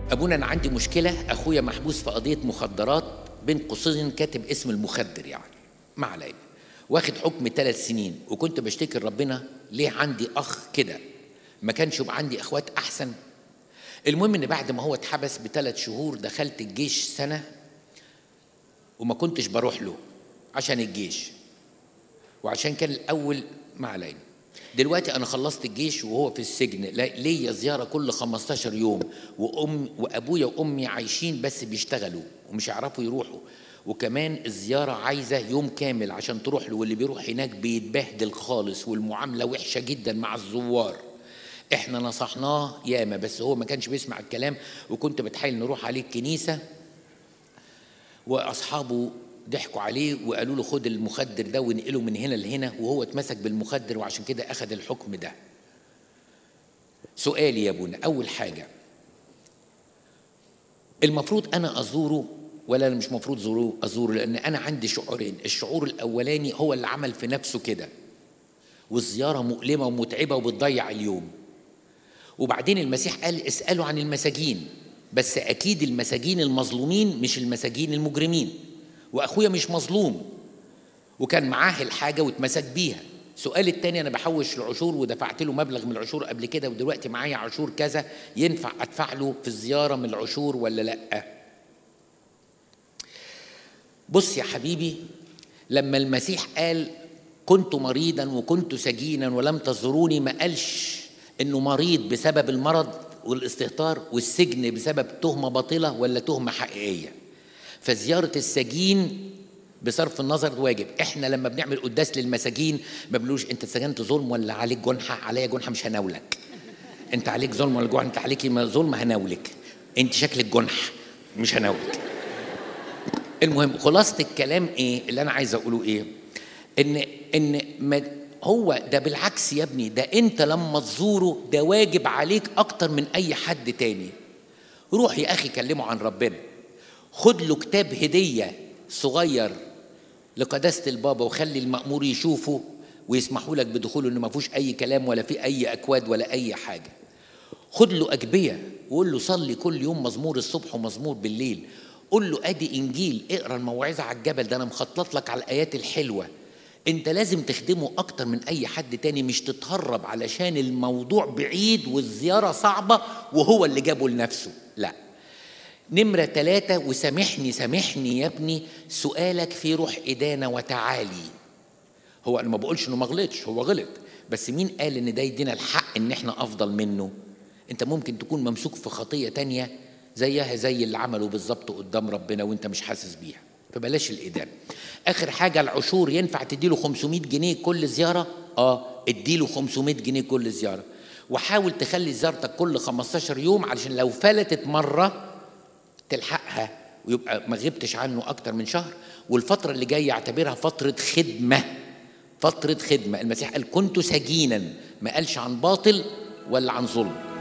ابونا انا عندي مشكله اخويا محبوس في قضيه مخدرات بين قوسين كاتب اسم المخدر يعني ما علينا واخد حكم ثلاث سنين وكنت بشتكي لربنا ليه عندي اخ كده ما كانش يبقى عندي اخوات احسن المهم ان بعد ما هو اتحبس بثلاث شهور دخلت الجيش سنه وما كنتش بروح له عشان الجيش وعشان كان الاول ما علينا دلوقتي انا خلصت الجيش وهو في السجن لا- ليا زياره كل 15 يوم وام وابويا وامي عايشين بس بيشتغلوا ومش هيعرفوا يروحوا وكمان الزياره عايزه يوم كامل عشان تروح له واللي بيروح هناك بيتبهدل خالص والمعامله وحشه جدا مع الزوار احنا نصحناه ياما بس هو ما كانش بيسمع الكلام وكنت بتحايل نروح عليه الكنيسه واصحابه ضحكوا عليه وقالوا له خد المخدر ده وانقله من هنا لهنا وهو اتمسك بالمخدر وعشان كده اخذ الحكم ده سؤالي يا ابونا اول حاجه المفروض انا ازوره ولا انا مش مفروض زوره ازوره لان انا عندي شعورين الشعور الاولاني هو اللي عمل في نفسه كده والزياره مؤلمه ومتعبه وبتضيع اليوم وبعدين المسيح قال اسالوا عن المساجين بس اكيد المساجين المظلومين مش المساجين المجرمين واخويا مش مظلوم وكان معاه الحاجه واتمسك بيها سؤال التاني انا بحوش العشور ودفعت له مبلغ من العشور قبل كده ودلوقتي معايا عشور كذا ينفع ادفع له في الزياره من العشور ولا لا بص يا حبيبي لما المسيح قال كنت مريضا وكنت سجينا ولم تزوروني ما قالش انه مريض بسبب المرض والاستهتار والسجن بسبب تهمه باطله ولا تهمه حقيقيه فزياره السجين بصرف النظر واجب احنا لما بنعمل قداس للمساجين ما بنقولوش انت اتسجنت ظلم ولا عليك جنحه عليا جنحه مش هناولك انت عليك ظلم ولا جنحه انت عليك ظلم هناولك انت شكلك جنح مش هناولك المهم خلاصة الكلام ايه اللي انا عايز اقوله ايه ان ان ما هو ده بالعكس يا ابني ده انت لما تزوره ده واجب عليك اكتر من اي حد تاني روح يا اخي كلمه عن ربنا خد له كتاب هدية صغير لقداسة البابا وخلي المأمور يشوفه ويسمحوا لك بدخوله انه ما فيهوش اي كلام ولا فيه اي اكواد ولا اي حاجه خد له أجبية وقول له صلي كل يوم مزمور الصبح ومزمور بالليل قول له ادي انجيل اقرا الموعظه على الجبل ده انا مخطط لك على الايات الحلوه انت لازم تخدمه اكتر من اي حد تاني مش تتهرب علشان الموضوع بعيد والزياره صعبه وهو اللي جابه لنفسه لا نمرة ثلاثة وسامحني سامحني يا ابني سؤالك في روح إدانة وتعالي هو أنا ما بقولش إنه ما غلطش هو غلط بس مين قال إن ده يدينا الحق إن إحنا أفضل منه أنت ممكن تكون ممسوك في خطية تانية زيها زي اللي عمله بالظبط قدام ربنا وأنت مش حاسس بيها فبلاش الإدانة آخر حاجة العشور ينفع تديله 500 جنيه كل زيارة آه اديله 500 جنيه كل زيارة وحاول تخلي زيارتك كل 15 يوم علشان لو فلتت مرة تلحقها ويبقى ما غبتش عنه اكتر من شهر والفتره اللي جايه اعتبرها فتره خدمه فتره خدمه المسيح قال كنت سجينا ما قالش عن باطل ولا عن ظلم